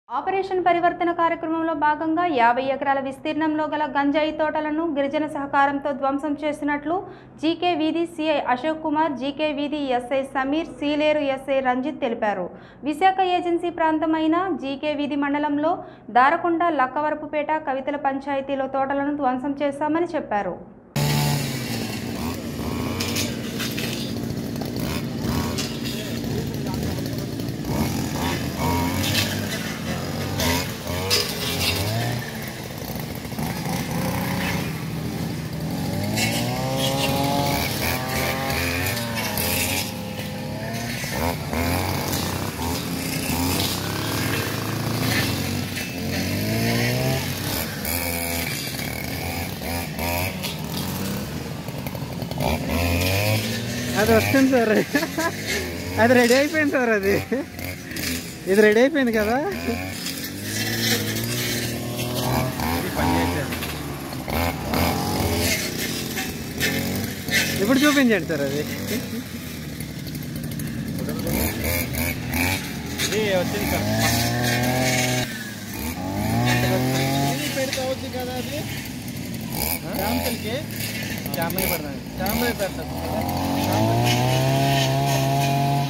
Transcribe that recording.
operation పరివర్తన కార్యక్రమంలో భాగంగా యాభై ఎకరాల విస్తీర్ణంలో గల గంజాయి తోటలను గిరిజన సహకారంతో ధ్వంసం చేసినట్లు GK Veedhi CI Ashok Kumar GK Veedhi SI Sameer Sileru SI Ranjit తెలిపారు విశాఖ ఏజెన్సీ ప్రాంతమైన జీకే వీధి మండలంలో దారకొండ లక్కవరపుపేట కవితల పంచాయతీలో తోటలను ధ్వంసం చేశామని చెప్పారు అది వస్తుంది సార్ అది రెడీ అయిపోయింది సార్ అది ఇది రెడీ అయిపోయింది కదా ఇప్పుడు చూపించండి సార్ అది వచ్చింది సార్ పెడతావచ్చు కదా అది శాంపుల్కి చామల్ పడదాం శాంపుల్ పెడతాం